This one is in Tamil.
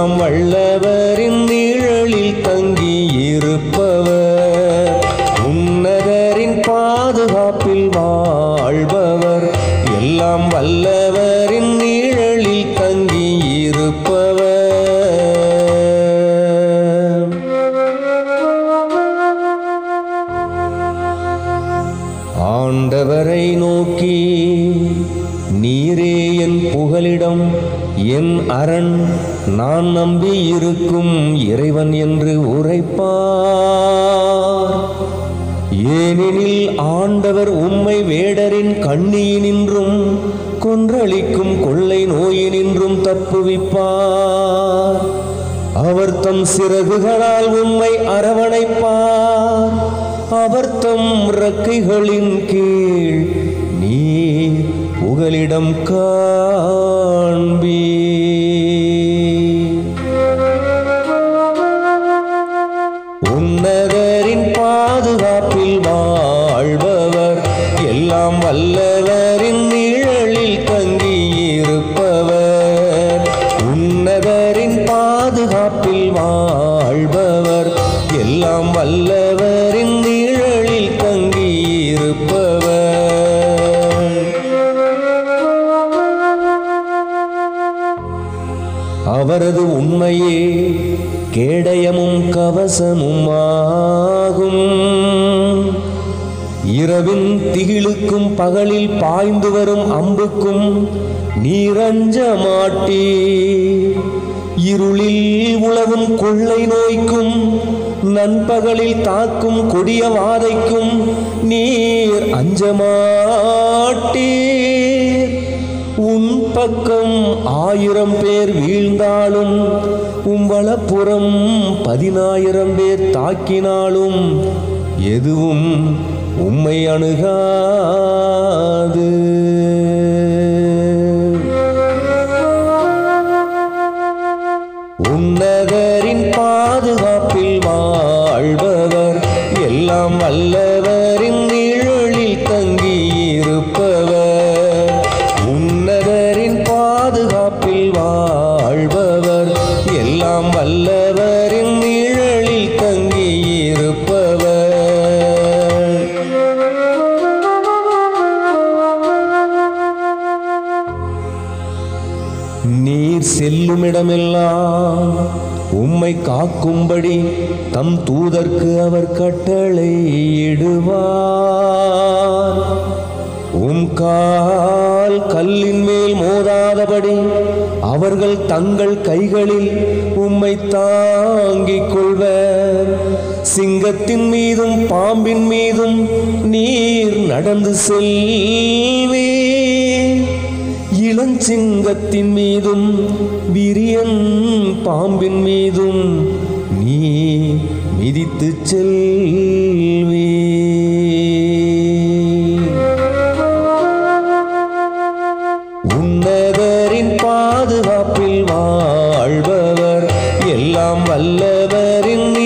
எல்லாம் வல்லவரின் நிழலில் தங்கி இருப்பவர் உன்னதரின் பாதுகாப்பில் வாழ்பவர் எல்லாம் வல்லவரின் நிழலில் தங்கி இருப்பவர் ஆண்டவரை நோக்கி நீரே என் புகலிடம் என் அரண் நான் நம்பி இருக்கும் இறைவன் என்று உரைப்பார் ஏனெனில் ஆண்டவர் உம்மை வேடரின் கண்ணியினின்றும் கொன்றளிக்கும் கொள்ளை நோயினின்றும் தப்புவிப்பார் அவர் தம் சிறகுகளால் உம்மை அரவணைப்பார் அவர் தம் இறக்கைகளின் கீழ் நீ புகலிடம் காண்பீ உன்னதரின் பாதுகாப்பில் வாழ்பவர் எல்லாம் வல்லவரின் நிழலில் தங்கி இருப்பவர் உன்னதரின் பாதுகாப்பில் வாழ்பவர் எல்லாம் வல்லவரின் நிழலில் தங்கி இருப்பவர் அவரது உண்மையே கேடயமும் கவசமும் ஆகும் இரவின் திகிலுக்கும் பகலில் பாய்ந்து வரும் அம்புக்கும் நீரஞ்ச மாட்டீ இருளில் உலவும் கொள்ளை நோய்க்கும் நண்பகலில் தாக்கும் கொடிய வாதைக்கும் நீர் அஞ்ச மாட்டீர் உன் பக்கம் ஆயிரம் பேர் வீழ்ந்தாலும் உம் வலப்புறம் பதினாயிரம் பேர் தாக்கினாலும் எதுவும் உம்மை அணுகாது உன்னதரின் பாதுகாப்பில் வாழ்பவர் எல்லாம் வல்லவரின் நிழலில் தங்கி இருப்பவர் உன்னதரின் பாதுகாப்பில் வாழ்பவர் எல்லாம் வல்லவரின் நிழலில் தங்கி இருப்பவர் நீர் செல்லுமிடமெல்லாம் உம்மை காக்கும்படி தம் தூதர்க்கு அவர் கட்டளை இடுவார் உம் கால் கல்லின் மேல் மோதாதபடி அவர்கள் தங்கள் கைகளில் உம்மை தாங்கிக் கொள்வர் சிங்கத்தின் மீதும் பாம்பின் மீதும் நீர் நடந்து செல்வீர் இளஞ்சிங்கத்தின் மீதும் விரியன் பாம்பின் மீதும் நீ மிதித்து செல்வி உன்னதரின் பாதுகாப்பில் வாழ்பவர் எல்லாம் வல்லவரின்